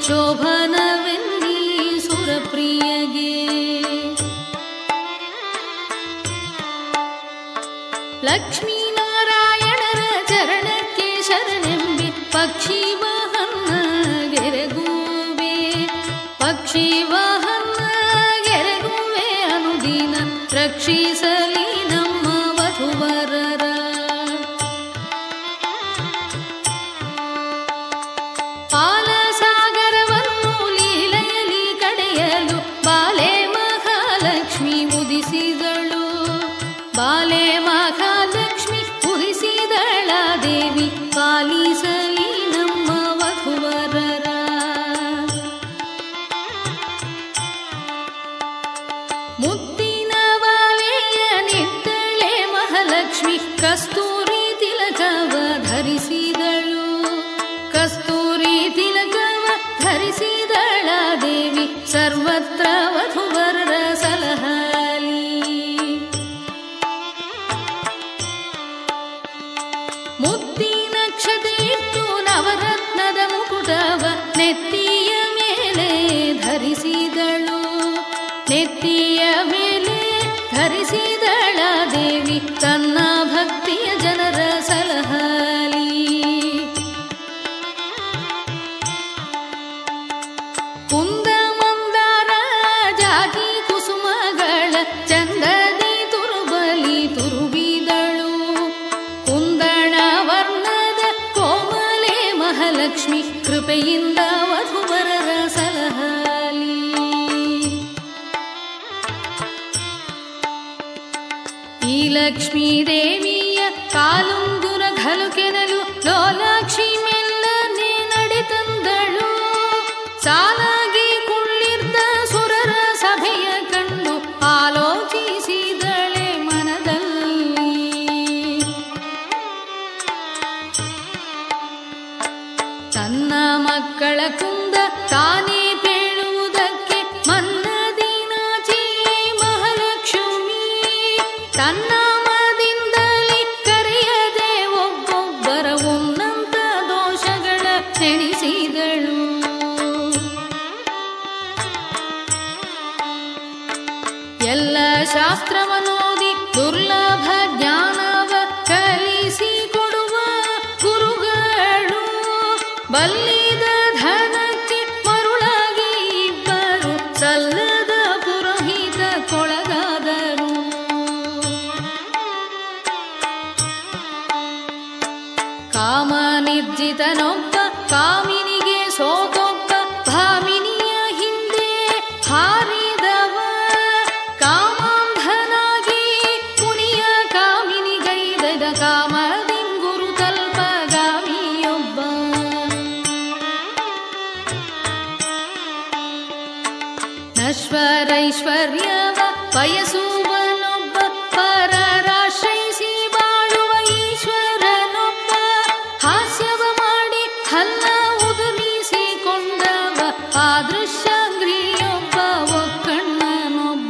ಶೋಭನವೆನ್ನಿ ಸುರಪ್ರಿಯಗೆ ಲಕ್ಷ್ಮೀನಾರಾಯಣರ ಚರಣಕ್ಕೆ ಶರಣೆಂಬಿ ಪಕ್ಷಿ ವಾಹನ ಗೆರೆಗುವೆ ಪಕ್ಷಿ ವಾಹನ ಗೆರೆಗುವೆ ಅನುದಿನ ರಕ್ಷಿಸಲಿ ನಮ್ಮ ವಧುವರರ ಪಾಲಸಾಗರವನ್ನು ಲೀಲೆಯಲ್ಲಿ ಕಡೆಯಲು ಬಾಲೆ ಮಹಾಲಕ್ಷ್ಮಿ ಉದಿಸಿದಳು ಬಾಲೆ ಮಹಾಲಕ್ಷ್ಮಿ ಉದಿಸಿದಳ ದೇವಿ ಪಾಲಿಸಲಿ ನಮ್ಮ ವಧುವರರ ಮುತ್ತಿನ ಬಾಲೆಯ ನಿತ್ತಳೆ ಮಹಾಲಕ್ಷ್ಮಿ ಕಸ್ತೂರಿ ತಿಲಕವ ಧರಿಸಿದಳು ಕಸ್ತೂರಿ ತಿಲಕವ ಧರಿಸಿದಳ ದೇವಿ ಸರ್ವತ್ರ ವಧುವರರ ಸಲಹಲಿ ಮುತ್ತಿನ ಕ್ಷತೆ ಇಟ್ಟು ನವರತ್ನದ ಮುಕುಟವ ನೆತ್ತಿಯ ಮೇಲೆ ಧರಿಸಿದಳು ನೆತ್ತಿಯ ಮೇಲೆ ಧರಿಸಿದಳ ದೇವಿ ತನ್ನ ಭಕ್ತಿಯ ಜನರ ಸಲಹಲಿ ಕುಂದ ಮಂದಾರ ಜಾತಿ ಕುಸುಮಗಳ ಚಂದದಿ ತುರುಬಲಿ ತುರುಬಿದಳು ಕುಂದಣ ವರ್ಣದ ಕೋಮಲೆ ಮಹಾಲಕ್ಷ್ಮಿ ಕೃಪೆಯಿಂದ ವಧುವರರ ಸಲಹಲಿ ಈ ಲಕ್ಷ್ಮೀ ದೇವಿಯ ಕಾಲುಂಗುರ ಘಲುಕೆನಲು ಲೋಲಾಕ್ಷಿ ಮೆಲ್ಲನೆ ನಡೆತಂದಳು ಸಾಲಾಗಿ ಕುಳ್ಳಿರ್ದ ಸುರರ ಸಭೆಯ ಕಂಡು ಆಲೋಚಿಸಿದಳೆ ಮನದಲ್ಲಿ ತನ್ನ ಮಕ್ಕಳ ಕುಂದ ತಾನೇ ಪೇಳುವುದಕ್ಕೆ ಮನ್ನದಿನಾಚಿ ಮಹಾಲಕ್ಷ್ಮಿ ತನ್ನಾಮದಿಂದಲೇ ಕರೆಯದೆ ಒಬ್ಬೊಬ್ಬರ ಉನ್ನತ ದೋಷಗಳ ನೆನೆಸಿದಳು ಎಲ್ಲ ಶಾಸ್ತ್ರವನೋದಿ ದುರ್ಲಭ ಜ್ಞಾನವ ಕಲಿಸಿಕೊಡುವ ಗುರುಗಳು ಬಲ್ಲಿದ ಧನಕ್ಕೆ ಮರುಳಾಗಿ ಇಬ್ಬರು ಸಲ್ಲದ ಪುರೋಹಿತ ಕೊಳಗಾದರು ಕಾಮ ನಿರ್ಜಿತನೊಬ್ಬ ಕಾಮಿನಿಗೆ ಸೋತೊಬ್ಬ ಭಾಮಿನಿಯ ಹಿಂದೆ ಹಾರಿದವ ಕಾಮಾಂಧನಾಗಿ ಮುನಿಯ ಕಾಮಿನಿಗೈದ ಕಾಮದಿಂಗುರು ತಲ್ಪಗಾಮಿಯೊಬ್ಬ ನಶ್ವರೈಶ್ವರ್ಯವ ಬಯಸುವನೊಬ್ಬ ಪರರಾಶ್ರಯಿಸಿ ಬಾಳುವ ಈಶ್ವರನೊಬ್ಬ ಹಾಸ್ಯವ ಮಾಡಿ ಹಲ್ಲ ಉದುರಿಸಿಕೊಂಡವ ಆದೃಶ್ಯಂಗ್ರಿಯೊಬ್ಬ ಒಕ್ಕಣ್ಣನೊಬ್ಬ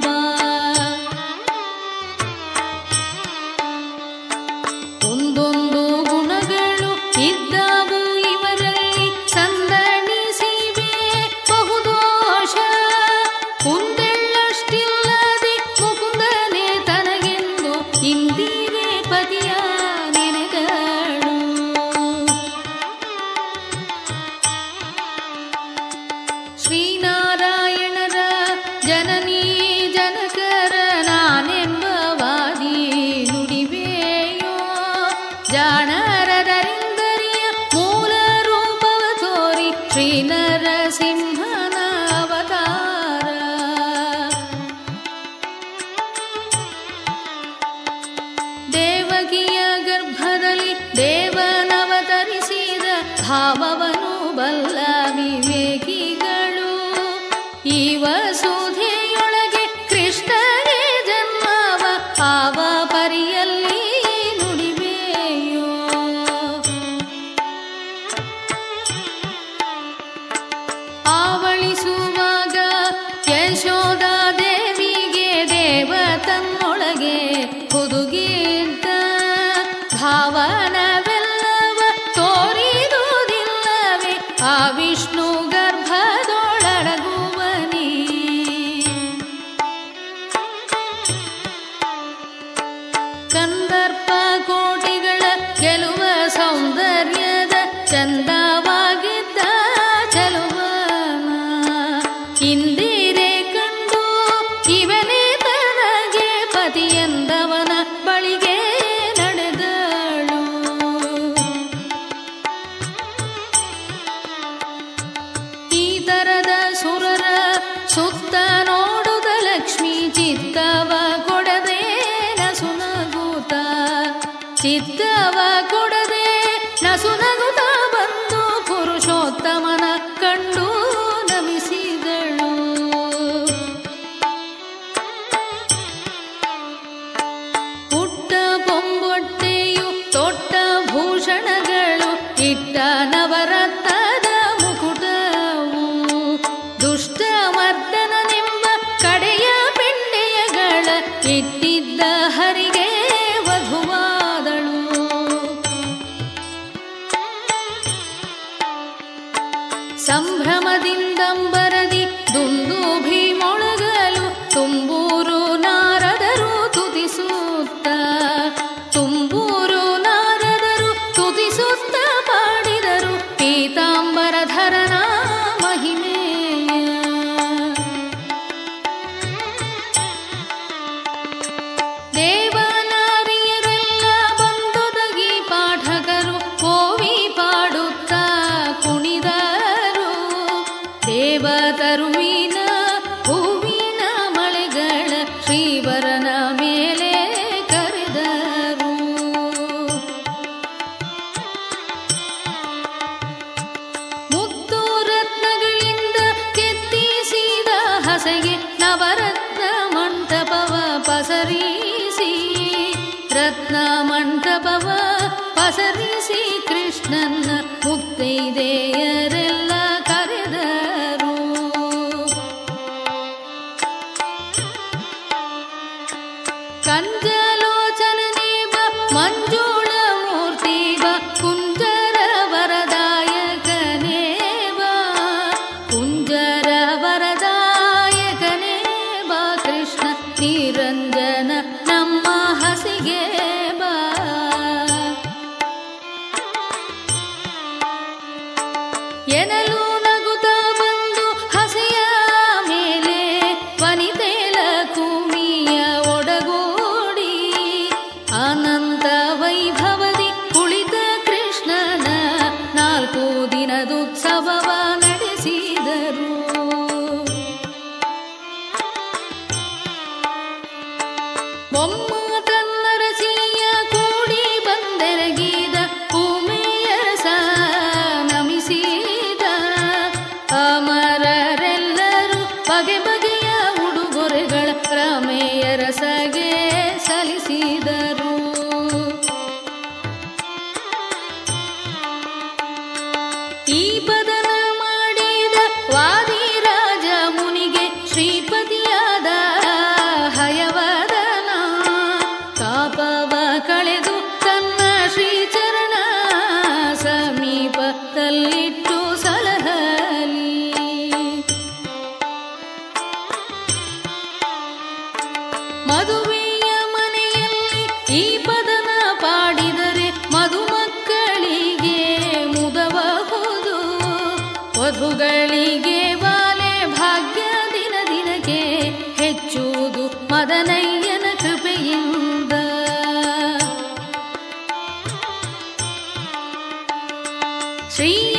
ಒಂದೊಂದು ಗುಣಗಳು ಇದ್ದವು ಇವರಲ್ಲಿ ಸಂದಣಿಸಿವೆ ಬಹುದೋಷ ಕುಂದೆಳ್ಳಷ್ಟಿಲ್ಲದೆ ಮುಕುಂದನೆ ತನಗೆಂದು ಇಂದಿವೆ ಪತಿಯ ನೆನೆಗಳು ಶ್ರೀನಾರಾಯಣರ ಜನನೀ ಜನಕರ ನಾನೆಂಬವಾದಿ ನುಡಿವೆಯೋ ಜಾಣರದರಿಂದರಿಯ ಮೂಲ ರೂಪವ ತೋರಿ ಶ್ರೀ ನರಸಿಂಹನ ಅವತಾರ ದೇವಕಿಯ ಗರ್ಭದಲ್ಲಿ ದೇವನವತರಿಸಿದ ಭಾವವನು ಬಲ್ಲ ವಿವೇಕಿಗಳು ಈ ವಸುಧೆಯೊಳಗೆ ಕೃಷ್ಣನೇ ಜನ್ಮವ ಆವ ಪರಿಯಲ್ಲಿ ನುಡಿವೆಯೋ ಆವಳಿಸುವಾಗ ಯಶೋಧ ದೇವಿಗೆ ದೇವ ತನ್ನೊಳಗೆ ಹುದುಗಿದ್ದ ಭಾವನವೆಲ್ಲವ ತೋರಿದುದಿಲ್ಲವೇ ಆ ವಿಷ ಇಟ್ಟ ನವರತ್ನದ ಮುಕುಟವು ದುಷ್ಟಮರ್ದನನೆಂಬ ಕಡೆಯ ಪಿಂಡೆಯಗಳ ಇಟ್ಟಿದ್ದ ಹರಿಗೆ ವಧುವಾದಳು ಸಂಭ್ರಮದಿಂದಂಬರದಿ ದುಂದೂಭಿ ಮೊಳಗಲು ತುಂಬೂರು ನಾರದರು ತುತಿಸುತ್ತ ತುಂಬೂರು ನಾರದರು ತುತಿಸುತ್ತ ಪಾಡಿದರು ಪೀತಾಂಬರಧರನ ಮಹಿಮೆಯ ದೇವನಾರಿಯರೆಲ್ಲ ಬಂದೊದಗಿ ಪಾಠಕರು ಕೋವಿ ಪಾಡುತ್ತಾ ಕುಣಿದರು ದೇವತರುವಿನ ಹೂವಿನ ಮಳೆಗಳ ಶ್ರೀವರನ ಮೇಲೆ ಕರೆದರು ಮುತ್ತು ರತ್ನಗಳಿಂದ ಕೆತ್ತಿಸಿದ ಹಸೆಗೆ ನವರತ್ನ ಮಂಟಪವ ಪಸರಿಸಿ ರತ್ನ ಮಂಟಪವ ಪಸರಿಸಿ ಕೃಷ್ಣನ ಮುತ್ತೈದೆಯರೆಲ್ಲ ಕರೆದರು ಕಂಜಲೋಚನನೆ ಬ ಮಂಜುಳ ಮೂರ್ತಿ ಬ ಕುಂಜರ ವರದಾಯಕನೇ ಬಾ ಕುಂಜರ ವರದಾಯಕನೇ ಬಾ ಕೃಷ್ಣ ನಿರಂಜನ ನಮ್ಮ ಹಸಿಗೆ ಬಾ ಎನಲು ನಗುತ್ತ ಬಂದು ಹಸೆಯ ಮೇಲೆ ವನಿತೆಲ ಕುಮಿಯ ಒಡಗೂಡಿ ಅನಂತ ವೈಭವದಿ ಕುಳಿತ ಕೃಷ್ಣನ ನಾಲ್ಕು ದಿನದುತ್ಸವವ ನಡೆಸಿದರು ಬೊಮ್ಮ ತನ್ನರಸಿಯ ಕೂಡಿ ಬಂದೆರಗಿದ ಉಮೆಯರಸ ನಮಿಸಿದ ಅಮರರೆಲ್ಲರೂ ಬಗೆ ಬಗೆಯ ಉಡುಗೊರೆಗಳ ರಮೆಯರಸಗೆ ಸಲ್ಲಿಸಿದರು ಈ ಪದನ ಮಾಡಿದ ವಾದಿರಾಜ ಮುನಿಗೆ ಶ್ರೀಪತಿಯಾದ ಹಯವದನ ತಾಪವ ಕಳೆದು ತನ್ನ ಶ್ರೀಚರಣ ಸಮೀಪದಲ್ಲಿಟ್ಟು ಸಲಹಲಿ ಮದುವೆಯ ಮನೆಯಲ್ಲಿ ಈ ಪದನ ಪಾಡಿದರೆ ಮದುಮಕ್ಕಳಿಗೆ ಮುದಬಹುದು ವಧುಗಳಿಗೆ ಬಾಲೆ ಭಾಗ್ಯ ದಿನ ದಿನಕ್ಕೆ ಹೆಚ್ಚುವುದು ಮದನಯ್ಯನ ಕೃಪೆಯಿಂದ ಶ್ರೀ